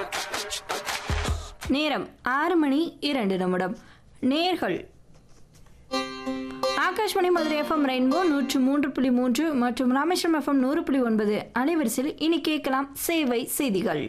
நேரம் ஆறு மணி இரண்டு நிமிடம் நேர்கள் ஆகாஷ்வாணி மதுரை எஃப்எம் ரெயின்போ நூற்று மூன்று புள்ளி மூன்று மற்றும் ராமேஸ்வரம் எஃப்எம் நூறு புள்ளி ஒன்பது அலைவரிசையில் இனி கேட்கலாம் சேவை செய்திகள்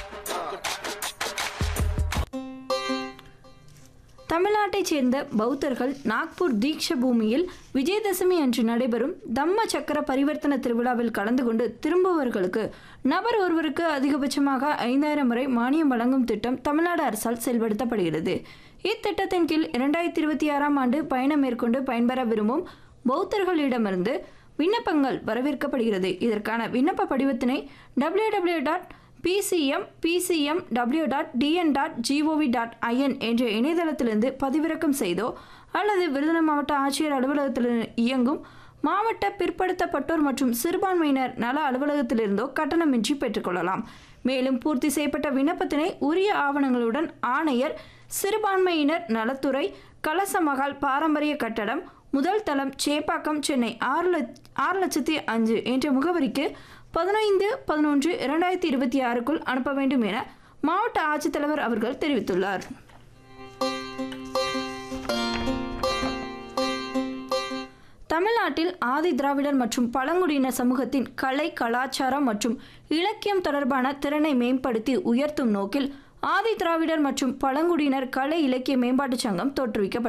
தமிழ்நாட்டைச் சேர்ந்த பௌத்தர்கள் நாக்பூர் தீக்ஷ பூமியில் விஜயதசமி அன்று நடைபெறும் தம்ம சக்கர பரிவர்த்தன திருவிழாவில் கலந்து கொண்டு திரும்புவர்களுக்கு நபர் ஒருவருக்கு அதிகபட்சமாக ஐந்தாயிரம் வரை மானியம் வழங்கும் திட்டம் தமிழ்நாடு அரசால் செயல்படுத்தப்படுகிறது இத்திட்டத்தின் கீழ் இரண்டாயிரத்தி இருபத்தி ஆறாம் ஆண்டு பயணம் மேற்கொண்டு பயன்பெற விரும்பும் பௌத்தர்களிடமிருந்து விண்ணப்பங்கள் வரவேற்கப்படுகிறது இதற்கான விண்ணப்ப படிவத்தினை W W dot PCM PCM W dot TN dot GOV dot IN என்ற இணையதளத்திலிருந்து பதிவிறக்கம் செய்தோ அல்லது விருதுநகர் மாவட்ட ஆட்சியர் அலுவலகத்தில் இயங்கும் மாவட்ட பிற்படுத்தப்பட்டோர் மற்றும் சிறுபான்மையினர் நல அலுவலகத்திலிருந்தோ கட்டணமின்றி பெற்றுக்கொள்ளலாம் மேலும் பூர்த்தி செய்யப்பட்ட விண்ணப்பத்தினை உரிய ஆவணங்களுடன் ஆணையர் சிறுபான்மையினர் நலத்துறை கலசமகால் பாரம்பரிய கட்டடம் முதல் தளம் சேப்பாக்கம் சென்னை ஆறு லட்ச ஆறு லட்சத்தி அஞ்சு என்ற முகவரிக்கு பதினைந்து பதினொன்று இரண்டாயிரத்தி இருபத்தி ஆறுக்குள் அனுப்ப வேண்டும் என மாவட்ட ஆட்சித்தலைவர் அவர்கள் தெரிவித்துள்ளார் தமிழ்நாட்டில் ஆதி திராவிடர் மற்றும் பழங்குடியினர் சமூகத்தின் கலை கலாச்சாரம் மற்றும் இலக்கியம் தொடர்பான திறனை மேம்படுத்தி உயர்த்தும் நோக்கில் ஆதி திராவிடர் மற்றும் பழங்குடியினர் கலை இலக்கிய மேம்பாட்டுச் சங்கம் தோற்றுவிக்கப்பட்டது